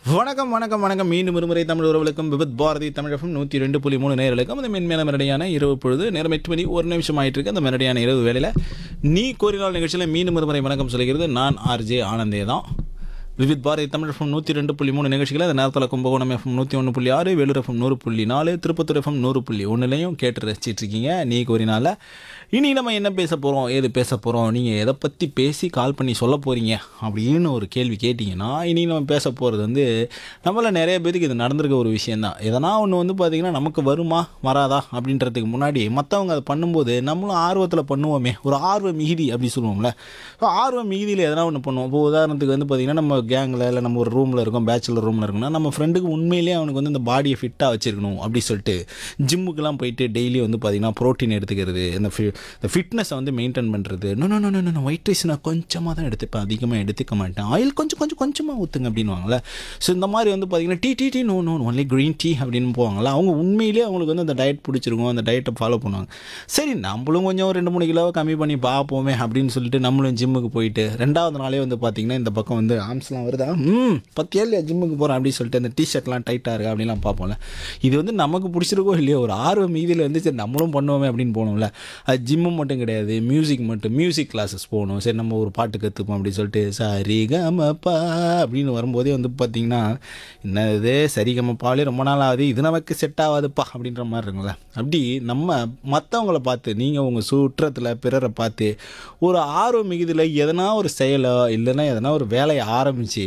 வணக்கம் வணக்கம் வணக்கம் மீண்டும் ஒருமுறை தமிழ் உறவுகளுக்கும் விபத் பாரதி தமிழகம் நூற்றி ரெண்டு புள்ளி மூணு நேர்களுக்கும் அந்த மென்மேல மெரடியான இரவு பொழுது நேரம் எட்டு மணி ஒரு நிமிஷம் ஆயிட்டு இருக்கு அந்த மெரடியான இரவு வேளையில் நீ கோரினால் நிகழ்ச்சியில் மீண்டும் ஒருமுறை வணக்கம் சொல்கிறது நான் ஆர்ஜே ஆனந்தே தான் விவித் பாரதி தமிழ் எஃப்எம் நூற்றி ரெண்டு புள்ளி மூணு நிகழ்ச்சிகளை அந்த நேரத்தில் கும்பகோணம் எஃப்எம் நூற்றி ஒன்று புள்ளி ஆறு வேலூர் எஃப்எம் நூறு புள்ளி நாலு திருப்பத்தூர் எஃப்எம் நூறு புள்ளி ஒன்றுலையும் கேட்டு ரசிச்சிட்டு இருக்கீங்க நீ கோரினால இனி நம்ம என்ன பேச போகிறோம் ஏது பேச போகிறோம் நீங்கள் எதை பற்றி பேசி கால் பண்ணி சொல்ல போகிறீங்க அப்படின்னு ஒரு கேள்வி கேட்டிங்கன்னா இனி நம்ம பேச போகிறது வந்து நம்மள நிறைய பேருக்கு இது நடந்திருக்க ஒரு விஷயந்தான் எதனா ஒன்று வந்து பார்த்திங்கன்னா நமக்கு வருமா வராதா அப்படின்றதுக்கு முன்னாடி மற்றவங்க அதை பண்ணும்போது நம்மளும் ஆர்வத்தில் பண்ணுவோமே ஒரு ஆர்வ மிகுதி அப்படி சொல்லுவோம்ல ஸோ ஆர்வ மிகுதியில் எதனா ஒன்று பண்ணுவோம் இப்போ உதாரணத்துக்கு வந்து பார்த்திங்கன்னா நம்ம கேங்கில் இல்லை நம்ம ஒரு ரூமில் இருக்கோம் பேச்சுலர் ரூமில் இருக்கோம்னா நம்ம ஃப்ரெண்டுக்கு உண்மையிலேயே அவனுக்கு வந்து இந்த பாடியை ஃபிட்டாக வச்சுருக்கணும் அப்படி சொல்லிட்டு ஜிம்முக்கெல்லாம் போயிட்டு டெய்லி வந்து பார்த்திங்கன்னா ப்ரோட்டீன் எடுத்துக்கிறது இந்த ஃபி இந்த ஃபிட்னஸை வந்து மெயின்டைன் பண்ணுறது no no no no white rice நான் கொஞ்சமாக தான் எடுத்துப்பேன் அதிகமாக எடுத்துக்க மாட்டேன் ஆயில் கொஞ்சம் கொஞ்சம் கொஞ்சமாக ஊற்றுங்க அப்படின்வாங்கல்ல ஸோ இந்த மாதிரி வந்து பார்த்திங்கன்னா tea tea tea no no only green tea அப்படின்னு போவாங்கல்ல அவங்க உண்மையிலேயே அவங்களுக்கு வந்து அந்த டயட் பிடிச்சிருக்கும் அந்த டயட்டை ஃபாலோ பண்ணுவாங்க சரி நம்மளும் கொஞ்சம் ரெண்டு மூணு கிலோ கம்மி பண்ணி பார்ப்போமே அப்படின்னு சொல்லிட்டு நம்மளும் ஜிம்முக்கு போயிட்டு ரெண்டாவது நாளே வந்து பார்த்திங்கன்னா இந்த பக்கம் வந்து ஆம்ஸ்லாம் வருதா ம் பத்தியா இல்லையா ஜிம்முக்கு போகிறேன் அப்படின்னு சொல்லிட்டு அந்த டிஷர்ட்லாம் டைட்டாக இருக்கா அப்படின்லாம் பார்ப்போம்ல இது வந்து நமக்கு பிடிச்சிருக்கோ இல்லையோ ஒரு ஆர்வம் மீதியில் வந்து சரி நம்மளும் பண்ணுவோமே அப்படின்னு போனோம்ல அது ஜிம்மு மட்டும் கிடையாது மியூசிக் மட்டும் மியூசிக் கிளாஸஸ் போகணும் சரி நம்ம ஒரு பாட்டு கற்றுப்போம் அப்படின்னு சொல்லிட்டு சரி கமப்பா அப்படின்னு வரும்போதே வந்து பார்த்திங்கன்னா என்னது சரி கமப்பாலே ரொம்ப நாள் ஆகுது இது நமக்கு செட் ஆகாதுப்பா அப்படின்ற மாதிரி இருக்குங்களே அப்படி நம்ம மற்றவங்கள பார்த்து நீங்கள் உங்கள் சுற்றத்தில் பிறரை பார்த்து ஒரு ஆர்வம் மிகுதியில் எதனா ஒரு செயலோ இல்லைன்னா எதனா ஒரு வேலையை ஆரம்பித்து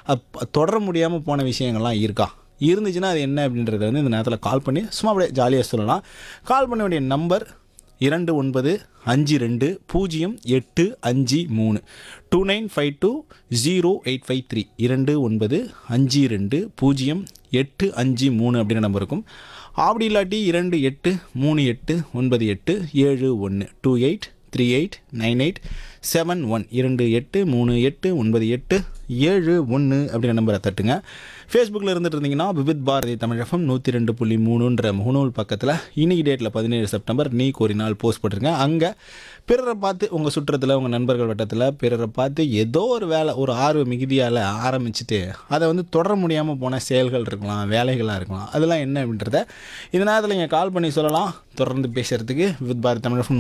தொடர முடியாமல் போன விஷயங்கள்லாம் இருக்கா இருந்துச்சுன்னா அது என்ன அப்படின்றத வந்து இந்த நேரத்தில் கால் பண்ணி சும்மா அப்படியே ஜாலியாக சொல்லலாம் கால் பண்ண வேண்டிய நம்பர் இரண்டு ஒன்பது அஞ்சு ரெண்டு பூஜ்ஜியம் எட்டு அஞ்சு மூணு two nine five two zero eight five three இரண்டு ஒன்பது அஞ்சு ரெண்டு பூஜ்ஜியம் எட்டு அஞ்சு மூணு அப்படின்ற நம்பர் இருக்கும் அப்படி இல்லாட்டி இரண்டு எட்டு மூணு எட்டு ஒன்பது எட்டு ஏழு ஒன்று two eight three eight nine eight seven one இரண்டு எட்டு மூணு எட்டு ஒன்பது எட்டு ஏழு ஒன்று அப்படிங்கிற நம்பரை தட்டுங்க ஃபேஸ்புக்கில் இருந்துட்டு இருந்தீங்கன்னா விவித் பாரதி தமிழகம் நூற்றி ரெண்டு புள்ளி மூணுன்ற முகநூல் பக்கத்தில் இன்னைக்கு டேட்டில் பதினேழு செப்டம்பர் நீ கோரினால் போஸ்ட் போட்டிருங்க அங்கே பிறரை பார்த்து உங்கள் சுற்றத்தில் உங்கள் நண்பர்கள் வட்டத்தில் பிறரை பார்த்து ஏதோ ஒரு வேலை ஒரு ஆர்வ மிகுதியால் ஆரம்பிச்சுட்டு அதை வந்து தொடர முடியாமல் போன செயல்கள் இருக்கலாம் வேலைகளாக இருக்கலாம் அதெல்லாம் என்ன அப்படின்றத இந்த நேரத்தில் நீங்கள் கால் பண்ணி சொல்லலாம் தொடர்ந்து பேசுகிறதுக்கு வித் பாரதி தமிழகம்